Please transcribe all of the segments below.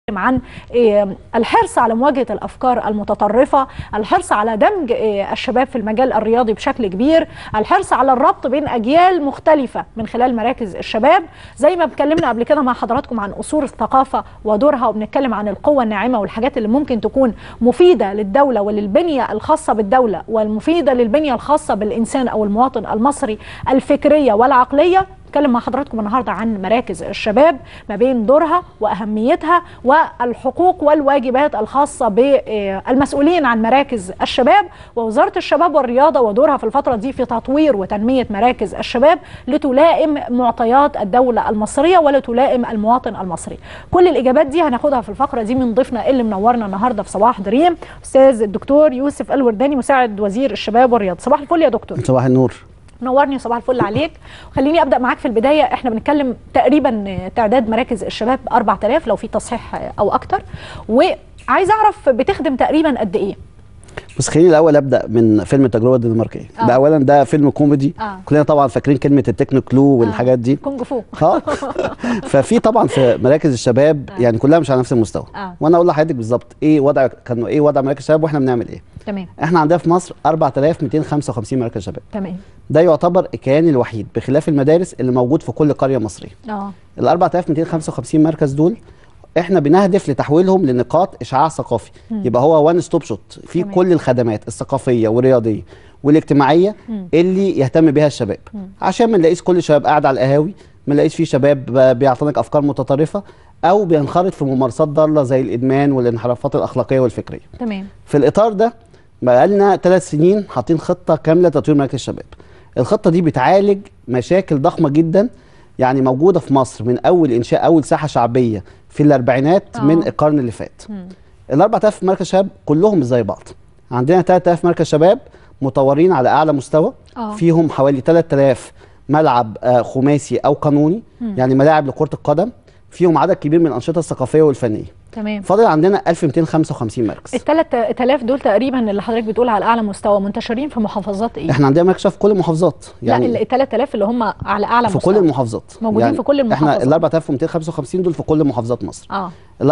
عن الحرص على مواجهة الأفكار المتطرفة الحرص على دمج الشباب في المجال الرياضي بشكل كبير الحرص على الربط بين أجيال مختلفة من خلال مراكز الشباب زي ما اتكلمنا قبل كده مع حضراتكم عن أصول الثقافة ودورها وبنتكلم عن القوة الناعمة والحاجات اللي ممكن تكون مفيدة للدولة وللبنية الخاصة بالدولة والمفيدة للبنية الخاصة بالإنسان أو المواطن المصري الفكرية والعقلية نتكلم مع حضراتكم النهارده عن مراكز الشباب ما بين دورها واهميتها والحقوق والواجبات الخاصه بالمسؤولين عن مراكز الشباب ووزاره الشباب والرياضه ودورها في الفتره دي في تطوير وتنميه مراكز الشباب لتلائم معطيات الدوله المصريه ولتلائم المواطن المصري. كل الاجابات دي هناخدها في الفقره دي من ضيفنا اللي منورنا النهارده في صباح دريم استاذ الدكتور يوسف الورداني مساعد وزير الشباب والرياضه. صباح الفل يا دكتور. صباح النور. نورني صباح الفل عليك خليني ابدا معاك في البدايه احنا بنتكلم تقريبا تعداد مراكز الشباب 4000 لو في تصحيح او اكتر وعايز اعرف بتخدم تقريبا قد ايه بس خليني الاول ابدا من فيلم التجربه الدنماركيه آه. ده اولا ده فيلم كوميدي آه. كلنا طبعا فاكرين كلمه التكنو كلو والحاجات دي كونج فو اه ففي طبعا في مراكز الشباب آه. يعني كلها مش على نفس المستوى آه. وانا اقول لحضرتك بالظبط ايه وضع كان ايه وضع مراكز الشباب واحنا بنعمل ايه تمام احنا عندنا في مصر 4255 مركز شباب تمام ده يعتبر الكيان الوحيد بخلاف المدارس اللي موجود في كل قريه مصريه اه ال 4255 مركز دول احنا بنهدف لتحويلهم لنقاط اشعاع ثقافي مم. يبقى هو وان ستوب شوت في تمام. كل الخدمات الثقافيه والرياضيه والاجتماعيه مم. اللي يهتم بها الشباب مم. عشان ما نلاقيش كل شباب قاعد على القهاوي ما نلاقيش فيه شباب بيعتنق افكار متطرفه او بينخرط في ممارسات ضاله زي الادمان والانحرافات الاخلاقيه والفكريه تمام في الاطار ده بقالنا ثلاث سنين حاطين خطه كامله تطوير مراكز الشباب الخطه دي بتعالج مشاكل ضخمه جدا يعني موجوده في مصر من اول انشاء اول ساحه شعبيه في الاربعينات آه. من القرن اللي فات مم. ال 4000 مركز شباب كلهم مش زي بعض عندنا 3000 مركز شباب مطورين على اعلى مستوى آه. فيهم حوالي 3000 ملعب آه، خماسي او قانوني مم. يعني ملاعب لكره القدم فيهم عدد كبير من الانشطه الثقافيه والفنيه تمام فاضل عندنا 1255 مركز ال 3000 دول تقريبا اللي حضرتك بتقول على اعلى مستوى منتشرين في محافظات ايه؟ احنا عندنا مركز شباب في كل المحافظات يعني لا ال 3000 اللي هم على اعلى في مستوى كل المحافظات موجودين في كل احنا المحافظات. ال 4255 دول في كل محافظات مصر اه ال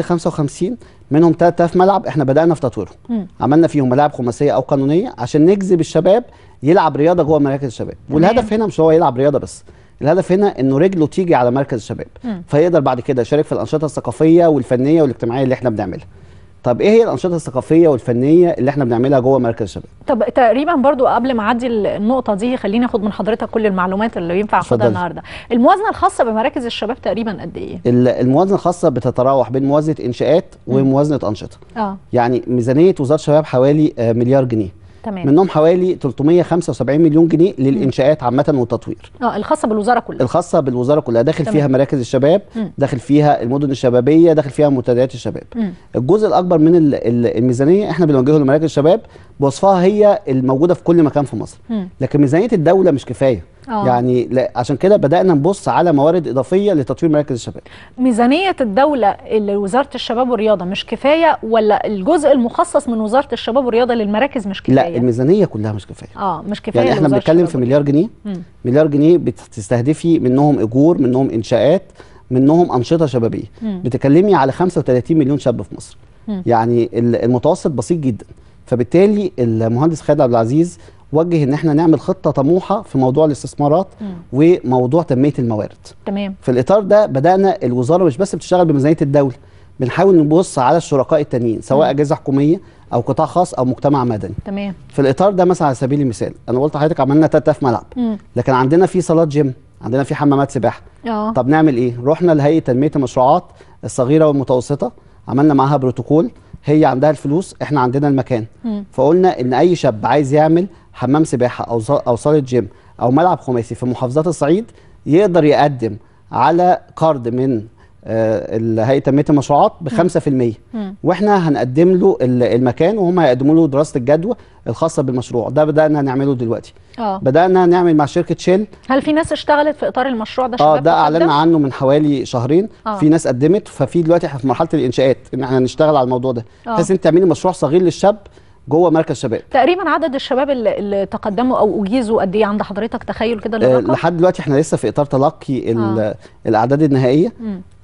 4255 منهم 3000 ملعب احنا بدانا في تطويرهم مم. عملنا فيهم ملاعب خماسيه او قانونيه عشان نجذب الشباب يلعب رياضه جوه مراكز الشباب والهدف هنا مش هو يلعب رياضه بس الهدف هنا انه رجله تيجي على مركز الشباب مم. فيقدر بعد كده يشارك في الانشطه الثقافيه والفنيه والاجتماعيه اللي احنا بنعملها طب ايه هي الانشطه الثقافيه والفنيه اللي احنا بنعملها جوه مركز الشباب طب تقريبا برضو قبل ما اعدي النقطه دي خليني اخد من حضرتك كل المعلومات اللي ينفع اخدها اتفضلي. النهارده الموازنه الخاصه بمراكز الشباب تقريبا قد ايه ال- الموازنه الخاصه بتتراوح بين موازنه انشاءات وموازنه انشطه اه يعني ميزانيه وزاره الشباب حوالي آه، مليار جنيه تمام منهم حوالي 375 مليون جنيه للانشاءات عامه والتطوير اه الخاصه بالوزاره كلها الخاصه بالوزاره كلها داخل تمام. فيها مراكز الشباب مم. داخل فيها المدن الشبابيه داخل فيها منتديات الشباب مم. الجزء الاكبر من ال- ال- الميزانيه احنا بنوجهه لمراكز الشباب بوصفها هي الموجوده في كل مكان في مصر مم. لكن ميزانيه الدوله مش كفايه آه. يعني لا عشان كده بدانا نبص على موارد اضافيه لتطوير مراكز الشباب ميزانيه الدوله اللي وزاره الشباب والرياضه مش كفايه ولا الجزء المخصص من وزاره الشباب والرياضه للمراكز مش كفايه لا الميزانيه كلها مش كفايه اه مش كفايه يعني احنا لوزارة بنتكلم الشباب في مليار جنيه مم. مليار جنيه بتستهدفي منهم اجور منهم انشاءات منهم انشطه شبابيه مم. بتكلمي على 35 مليون شاب في مصر مم. يعني ال- المتوسط بسيط جدا فبالتالي المهندس خالد عبد العزيز وجه ان احنا نعمل خطه طموحه في موضوع الاستثمارات مم. وموضوع تنميه الموارد تمام في الاطار ده بدانا الوزاره مش بس بتشتغل بميزانيه الدوله بنحاول نبص على الشركاء التانيين سواء مم. اجهزه حكوميه او قطاع خاص او مجتمع مدني تمام في الاطار ده مثلا على سبيل المثال انا قلت لحضرتك عملنا 3000 ملعب مم. لكن عندنا في صالات جيم عندنا في حمامات سباحه اه طب نعمل ايه رحنا لهيئه تنميه المشروعات الصغيره والمتوسطه عملنا معاها بروتوكول هي عندها الفلوس احنا عندنا المكان مم. فقلنا ان اي شاب عايز يعمل حمام سباحه او ص- او صاله جيم او ملعب خماسي في محافظات الصعيد يقدر يقدم على قرض من آه، ال- هيئه تنميه المشروعات ب 5% مم. واحنا هنقدم له ال- المكان وهم هيقدموا له دراسه الجدوى الخاصه بالمشروع ده بدانا نعمله دلوقتي اه بدانا نعمل مع شركه شيل هل في ناس اشتغلت في اطار المشروع ده اه شباب ده تقدم؟ اعلنا عنه من حوالي شهرين آه. في ناس قدمت ففي دلوقتي احنا في مرحله الانشاءات ان احنا نشتغل على الموضوع ده آه. بحيث انت تعملي مشروع صغير للشاب جوه مركز شباب تقريبا عدد الشباب اللي, اللي تقدموا او اجيزوا قد ايه عند حضرتك تخيل كده آه للرقم لحد دلوقتي احنا لسه في اطار تلقي ال- آه. الاعداد النهائيه مم.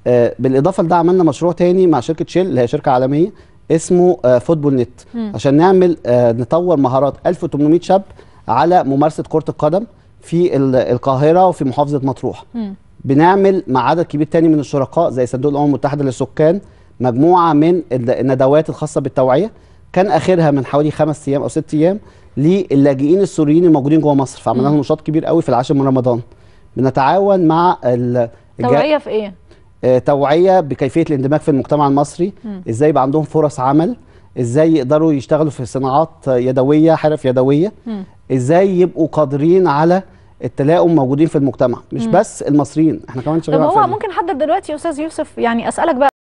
آه، بالاضافه لده عملنا مشروع تاني مع شركه شيل اللي هي شركه عالميه اسمه آه، فوتبول نت مم. عشان نعمل آه، نطور مهارات 1800 شاب على ممارسه كره القدم في ال- القاهره وفي محافظه مطروح مم. بنعمل مع عدد كبير تاني من الشركاء زي صندوق الامم المتحده للسكان مجموعه من ال- الندوات الخاصه بالتوعيه كان اخرها من حوالي خمس ايام او ست ايام للاجئين السوريين الموجودين جوه مصر فعملنا لهم نشاط كبير قوي في العاشر من رمضان بنتعاون مع ال- الجا- توعيه في ايه؟ آه، توعيه بكيفيه الاندماج في المجتمع المصري مم. ازاي يبقى عندهم فرص عمل ازاي يقدروا يشتغلوا في صناعات يدويه حرف يدويه مم. ازاي يبقوا قادرين على التلاؤم موجودين في المجتمع مش مم. بس المصريين احنا كمان طب شغالين على هو الفرق. ممكن حد دلوقتي يا استاذ يوسف يعني اسالك بقى